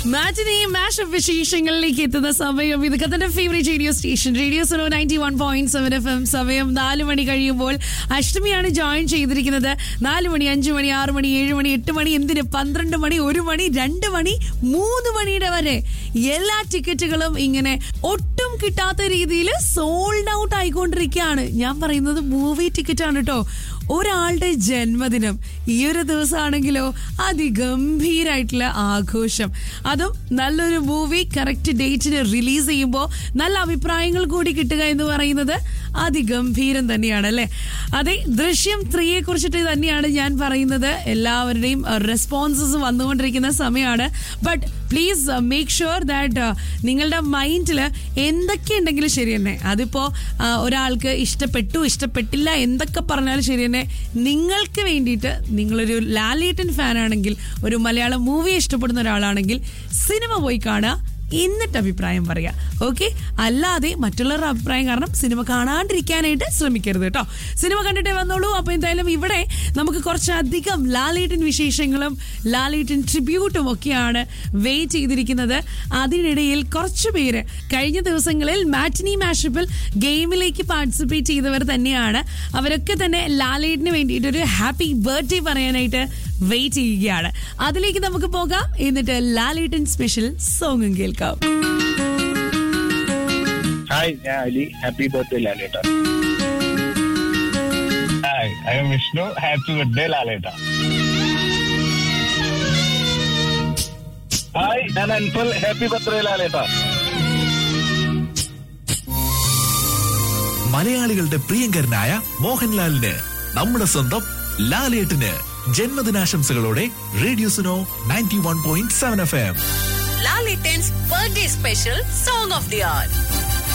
മാറ്റിനെയും mashup വിശേഷങ്ങളിലേക്ക് എത്തുന്ന സമയം ഇത് കത്തന്റെ favourite radio station radio Suno ninety one point seven F M സമയം നാല് മണി കഴിയുമ്പോൾ അഷ്ടമിയാണ് ജോയിൻ ചെയ്തിരിക്കുന്നത് നാല് മണി അഞ്ചു മണി ആറ് മണി ഏഴ് മണി എട്ട് മണി എന്തിന് പന്ത്രണ്ട് മണി ഒരു മണി രണ്ട് മണി മൂന്ന് മണിയുടെ വരെ എല്ലാ ടിക്കറ്റുകളും ഇങ്ങനെ ഒട്ടും കിട്ടാത്ത രീതിയിൽ സോൾഡ് ഔട്ട് ആയിക്കൊണ്ടിരിക്കുകയാണ് ഞാൻ പറയുന്നത് മൂവി ടിക്കറ്റ് ആണ് കേട്ടോ ഒരാളുടെ ജന്മദിനം ഈ ഒരു ദിവസമാണെങ്കിലോ അതിഗംഭീരായിട്ടുള്ള ആഘോഷം അതും നല്ലൊരു മൂവി കറക്റ്റ് ഡേറ്റിന് റിലീസ് ചെയ്യുമ്പോൾ നല്ല അഭിപ്രായങ്ങൾ കൂടി കിട്ടുക എന്ന് പറയുന്നത് അതിഗംഭീരം തന്നെയാണ് അല്ലേ അതെ ദൃശ്യം ത്രീയെ കുറിച്ചിട്ട് തന്നെയാണ് ഞാൻ പറയുന്നത് എല്ലാവരുടെയും റെസ്പോൺസസ് വന്നുകൊണ്ടിരിക്കുന്ന സമയമാണ് but please make sure that നിങ്ങളുടെ മൈൻഡിൽ എന്തൊക്കെ ഉണ്ടെങ്കിലും ശരി തന്നെ അതിപ്പോ ആ, ഒരാൾക്ക് ഇഷ്ടപ്പെട്ടു ഇഷ്ടപ്പെട്ടില്ല എന്തൊക്കെ പറഞ്ഞാലും ശരി തന്നെ നിങ്ങൾക്ക് വേണ്ടിയിട്ട് നിങ്ങളൊരു ലാലേട്ടൻ ഫാൻ ആണെങ്കിൽ ഒരു മലയാളം മൂവി ഇഷ്ടപ്പെടുന്ന ഒരാളാണെങ്കിൽ സിനിമ പോയി കാണുക എന്നിട്ട് അഭിപ്രായം പറയാ ഓക്കെ അല്ലാതെ മറ്റുള്ളവരുടെ അഭിപ്രായം കാരണം സിനിമ കാണാണ്ടിരിക്കാനായിട്ട് ശ്രമിക്കരുത് കേട്ടോ സിനിമ കണ്ടിട്ടേ വന്നോളൂ അപ്പൊ എന്തായാലും ഇവിടെ നമുക്ക് കുറച്ചധികം ലാലേട്ടൻ വിശേഷങ്ങളും ലാലേട്ടൻ ട്രിബ്യൂട്ടും ഒക്കെയാണ് വെയിറ്റ് ചെയ്തിരിക്കുന്നത് അതിനിടയിൽ കുറച്ചു പേര് കഴിഞ്ഞ ദിവസങ്ങളിൽ മാറ്റിനി മാഷപ്പിൽ ഗെയിമിലേക്ക് പാർട്ടിസിപ്പേറ്റ് ചെയ്തവർ തന്നെയാണ് അവരൊക്കെ തന്നെ ലാലേട്ടിന് വേണ്ടിയിട്ട് ഒരു ഹാപ്പി ബർത്ത്ഡേ പറയാനായിട്ട് വെയിറ്റ് ചെയ്യുകയാണ് അതിലേക്ക് നമുക്ക് പോകാം എന്നിട്ട് ലാലേട്ടൻ സ്പെഷ്യൽ സോങ്ങും കേൾക്കാം ഹായ് ഞാൻ അലി ഹാപ്പി ബർത്ത്ഡേ ലാലേട്ട hi I'm Vishnu happy birthday ലാലേട്ട ഹായ് ഞാൻ അൻഫൽ ഹാപ്പി ബർത്ത്ഡേ ലാലേട്ട മലയാളികളുടെ പ്രിയങ്കരനായ മോഹൻലാലിന് നമ്മുടെ സ്വന്തം ലാലേട്ടിന് ജന്മദിനാശംസകളോടെ radio Suno ninety one point seven F M Lalitans birthday special song of the hour.